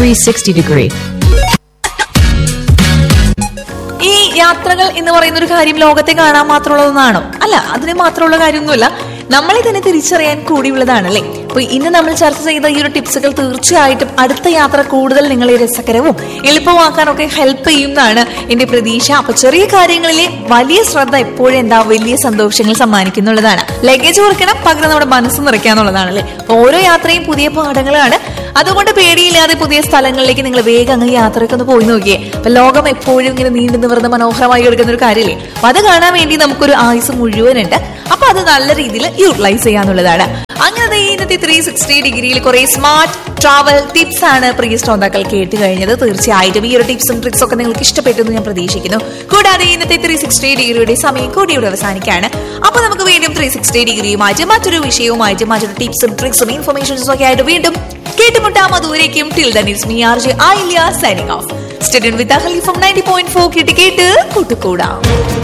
360 degree. ഈ യാത്രകൾ എന്ന് പറയുന്ന ഒരു കാര്യം ലോകത്തെ കാണാൻ മാത്രമുള്ള ഒന്നാണോ അല്ല അതിന് മാത്രമുള്ള കാര്യമൊന്നുമില്ല നമ്മളെ തന്നെ തിരിച്ചറിയാൻ കൂടിയുള്ളതാണല്ലേ അപ്പൊ ഇന്ന് നമ്മൾ ചർച്ച ചെയ്ത ഈ ഒരു ടിപ്സുകൾ തീർച്ചയായിട്ടും അടുത്ത യാത്ര കൂടുതൽ നിങ്ങളെ രസകരവും എളുപ്പമാക്കാനൊക്കെ ഹെൽപ്പ് ചെയ്യുന്നതാണ് എന്റെ പ്രതീക്ഷ അപ്പൊ ചെറിയ കാര്യങ്ങളിലെ വലിയ ശ്രദ്ധ എപ്പോഴും എന്താ വലിയ സന്തോഷങ്ങൾ സമ്മാനിക്കുന്നുള്ളതാണ് ലഗേജ് കുറയ്ക്കണം പകരം നമ്മുടെ മനസ്സ് നിറയ്ക്കാന്നുള്ളതാണല്ലേ അപ്പൊ ഓരോ യാത്രയും പുതിയ പാഠങ്ങളാണ് അതുകൊണ്ട് പേടിയില്ലാതെ പുതിയ സ്ഥലങ്ങളിലേക്ക് നിങ്ങൾ വേഗം അങ്ങ് യാത്രയൊക്കെ ഒന്ന് പോയി നോക്കിയേ അപ്പൊ ലോകം എപ്പോഴും ഇങ്ങനെ നീണ്ടു നിവർന്ന് മനോഹരമായി എടുക്കുന്ന ഒരു കാര്യമില്ലേ അപ്പൊ അത് കാണാൻ വേണ്ടി നമുക്കൊരു ആയുസ് മുഴുവനുണ്ട് അപ്പൊ അത് നല്ല രീതിയിൽ യൂട്ടിലൈസ് ചെയ്യാന്നുള്ളതാണ് അങ്ങനെ ദേ ഇന്നത്തെ ത്രീ സിക്സ്റ്റി ഡിഗ്രിയിൽ കുറെ സ്മാർട്ട് ട്രാവൽ ടിപ്സ് ആണ് പ്രിയ ശ്രോതാക്കൾ കേട്ട് കഴിഞ്ഞത് തീർച്ചയായിട്ടും ഈ ഒരു ടിപ്സും ട്രിക്സും ഒക്കെ നിങ്ങൾക്ക് ഇഷ്ടപ്പെട്ടു എന്ന് ഞാൻ പ്രതീക്ഷിക്കുന്നു കൂടാതെ ഇന്നത്തെ ത്രീ സിക്സ്റ്റി ഡിഗ്രിയുടെ സമയം കൂടി ഇവിടെ അവസാനിക്കാണ് അപ്പൊ നമുക്ക് വീണ്ടും ത്രീ സിക്സ്റ്റി ഡിഗ്രിയുമായിട്ട് മറ്റൊരു വിഷയവുമായിട്ട് മറ്റൊരു ടിപ്സും ട്രിക്സും ഇൻഫർമേഷൻസും ഒക്കെ ആയിട്ട് വീണ്ടും കേട്ടുമുട്ടാം അതുവരേക്കും till then it's me R J I signing off student with Ahali from ninety point four കേട്ട് കേട്ട് കൂട്ടുകൂടാം